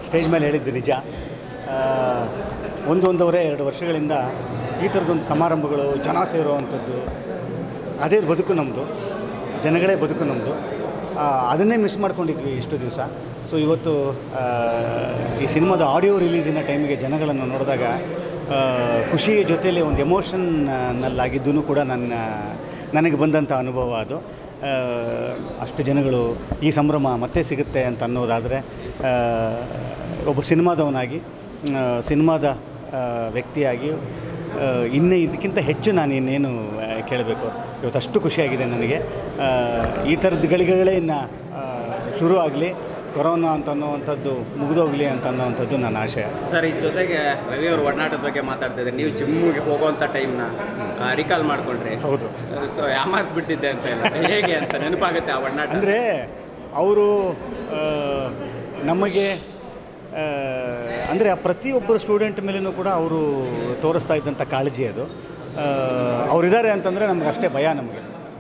stage ಮೇಲೆ ಹೇಳಿದ್ದು ನಿಜ ಆ, ಒಂದು ಒಂದೂವರೆ ಎರಡು ವರ್ಷಗಳಿಂದ ಈ ಥರದೊಂದು ಸಮಾರಂಭಗಳು ಜನ ಸೇರುವಂಥದ್ದು ಅದೇ ಬದುಕು ನಮ್ಮದು ಜನಗಳೇ ಬದುಕು ನಮ್ಮದು ಅದನ್ನೇ ಮಿಸ್ ಮಾಡ್ಕೊಂಡಿದ್ವಿ ಇಷ್ಟು ದಿವಸ ಸೊ ಇವತ್ತು ಆ, ಈ ಸಿನಿಮಾದ ಆಡಿಯೋ ರಿಲೀಸಿನ ಟೈಮಿಗೆ ಜನಗಳನ್ನು ನೋಡಿದಾಗ ಆ, ಖುಷಿಯ ಜೊತೆಯಲ್ಲಿ ಒಂದು ಎಮೋಷನ್ನಲ್ಲಾಗಿದ್ದೂ ಕೂಡ ನನ್ನ ನನಗೆ ಬಂದಂಥ ಅನುಭವ ಅದು ಆ, ಅಷ್ಟು ಜನಗಳು ಈ ಸಂಭ್ರಮ ಮತ್ತೆ ಸಿಗುತ್ತೆ ಅಂತ ಅನ್ನೋದಾದರೆ ಆ, ಒಬ್ಬ ಸಿನಿಮಾದವನಾಗಿ ಆ, ಸಿನಿಮಾದ ಆ, ವ್ಯಕ್ತಿಯಾಗಿ ಆ, ಇನ್ನೇ ಇದಕ್ಕಿಂತ ಹೆಚ್ಚು ನಾನು ಇನ್ನೇನು ಆ, ಕೇಳಬೇಕು ಇವತ್ತು ಅಷ್ಟು ಖುಷಿಯಾಗಿದೆ ನನಗೆ ಆ, ಈ ಥರದ ಗಳಿಗೆಗಳೇ ಇನ್ನು ಆ, ಶುರು ಆಗಲಿ ಕೊರೋನಾ ಅಂತ ಅನ್ನುವಂಥದ್ದು ಮುಗಿದೋಗಲಿ ಅಂತ ಅನ್ನೋವಂಥದ್ದು ನನ್ನ ಆಶಯ ಸರ್ ಇದ್ರ ಜೊತೆಗೆ ರವಿ ಅವ್ರ ಒಡನಾಟದ ಬಗ್ಗೆ ಮಾತಾಡ್ತಾ ಇದ್ದಾರೆ ನೀವು ಜಿಮ್ಗೆ ಹೋಗೋವಂಥ ಟೈಮ್ನ ರಿಕಾಲ್ ಮಾಡ್ಕೊಂಡ್ರಿ ಹೌದು ಸೊ ಯಾಮಾಸ್ ಬಿಡ್ತಿದ್ದೆ ಅಂತ ಇಲ್ಲ ಹೇಗೆ ಅಂತ ನೆನಪಾಗುತ್ತೆ ಆ ಒಡನಾಟ ಅಂದರೆ ಅವರು ನಮಗೆ ಅಂದರೆ ಆ ಪ್ರತಿಯೊಬ್ಬರು ಸ್ಟೂಡೆಂಟ್ ಮೇಲೂ ಕೂಡ ಅವರು ತೋರಿಸ್ತಾ ಇದ್ದಂಥ ಕಾಳಜಿ ಅದು ಆ, ಅವರಿದ್ದಾರೆ ಅಂತಂದರೆ ನಮ್ಗೆ ಅಷ್ಟೇ ಭಯ ನಮಗೆ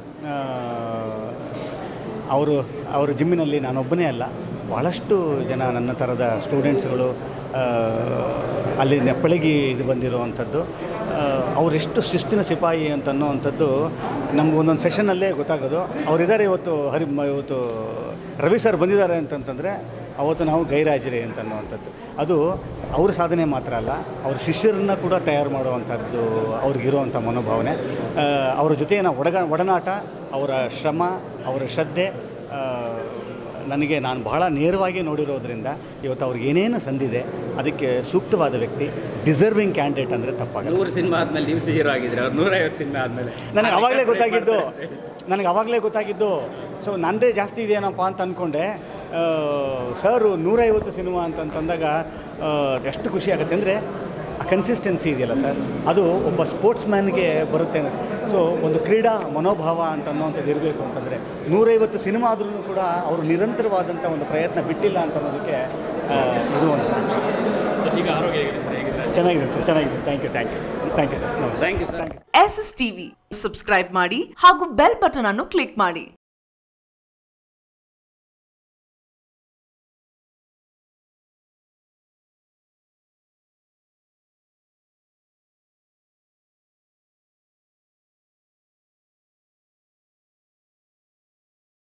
ಅವರು ಅವರ ಜಿಮ್ಮಿನಲ್ಲಿ ನಾನೊಬ್ಬನೇ ಅಲ್ಲ ಭಾಳಷ್ಟು ಜನ ನನ್ನ ಥರದ ಸ್ಟೂಡೆಂಟ್ಸ್ಗಳು ಅಲ್ಲಿ ನೆಪ್ಪಳಿಗೆ ಇದು ಬಂದಿರುವಂಥದ್ದು ಅವರೆಷ್ಟು ಶಿಸ್ತಿನ ಸಿಪಾಯಿ ಅಂತ ಅನ್ನೋವಂಥದ್ದು ನಮ್ಗೆ ಒಂದೊಂದು ಸೆಷನ್ನಲ್ಲೇ ಗೊತ್ತಾಗೋದು ಅವರಿದ್ದಾರೆ ಇವತ್ತು ಹರಿ ಮ- ಇವತ್ತು ರವಿ ಸರ್ ಬಂದಿದ್ದಾರೆ ಅಂತಂತಂದರೆ ಅವತ್ತು ನಾವು ಗೈರಾಜರಿ ಅಂತ ಅನ್ನುವಂಥದ್ದು ಅದು ಅವ್ರ ಸಾಧನೆ ಮಾತ್ರ ಅಲ್ಲ ಅವ್ರ ಶಿಷ್ಯರನ್ನ ಕೂಡ ತಯಾರು ಮಾಡುವಂಥದ್ದು ಅವ್ರಿಗಿರುವಂಥ ಮನೋಭಾವನೆ ಆ, ಅವ್ರ ಜೊತೆಗಿನ ಒಡಗ ಒಡನಾಟ ಅವರ ಶ್ರಮ ಅವರ ಶ್ರದ್ಧೆ ಆ, ನನಗೆ ನಾನು ಬಹಳ ನೇರವಾಗಿ ನೋಡಿರೋದ್ರಿಂದ ಇವತ್ತು ಅವ್ರಿಗೆ ಏನೇನು ಸಂದಿದೆ ಅದಕ್ಕೆ ಸೂಕ್ತವಾದ ವ್ಯಕ್ತಿ ಡಿಸರ್ವಿಂಗ್ ಕ್ಯಾಂಡಿಡೇಟ್ ಅಂದರೆ ತಪ್ಪಾಗಲ್ಲ ನೂರು ಸಿನಿಮಾ ಆದ್ಮೇಲೆ ನೀವು ಹೀರೋ ಆಗಿದ್ರೆ ಅವ್ರು ನೂರೈವತ್ತು ಸಿನಿಮಾ ಆದ್ಮೇಲೆ ನನಗೆ ಅವಾಗಲೇ ಗೊತ್ತಾಗಿದ್ದು ನನಗೆ ಅವಾಗಲೇ ಗೊತ್ತಾಗಿದ್ದು ಸೊ ನಂದೇ ಜಾಸ್ತಿ ಇದೆಯೇನಪ್ಪ ಅಂತ ಅಂದ್ಕೊಂಡೆ ಸರ್ ನೂರೈವತ್ತು ಸಿನಿಮಾ ಅಂತಂತಂದಾಗ ಆ, ಎಷ್ಟು ಖುಷಿ ಆಗುತ್ತೆ ಅಂದರೆ ಆ ಕನ್ಸಿಸ್ಟೆನ್ಸಿ ಇದೆಯಲ್ಲ ಸರ್ ಅದು ಒಬ್ಬ ಸ್ಪೋರ್ಟ್ಸ್ ಮ್ಯಾನ್ಗೆ ಬರುತ್ತೆ ಸೊ ಒಂದು ಕ್ರೀಡಾ ಮನೋಭಾವ ಅಂತ ಅನ್ನೋವಂಥದ್ದು ಇರಬೇಕು ಅಂತಂದರೆ ನೂರೈವತ್ತು ಸಿನಿಮಾ ಆದ್ರೂ ಕೂಡ ಅವರು ನಿರಂತರವಾದಂಥ ಒಂದು ಪ್ರಯತ್ನ ಬಿಟ್ಟಿಲ್ಲ ಅಂತ ಅನ್ನೋದಕ್ಕೆ ಆ, ಇದು ಒಂದು ಸಾಕ್ಷಿ ಸರ್ ಈಗ ಆರೋಗ್ಯ ಹೇಗಿದೆ ಸರ್ ಹೇಗಿದೆ ಚೆನ್ನಾಗಿದೆ ಸರ್ ಚೆನ್ನಾಗಿದೆ thank you thank you thank you sir ನಮಸ್ತೆ thank you sir S S TV subscribe ಮಾಡಿ ಹಾಗೂ ಬೆಲ್ ಬಟನ್ ಅನ್ನು ಕ್ಲಿಕ್ ಮಾಡಿ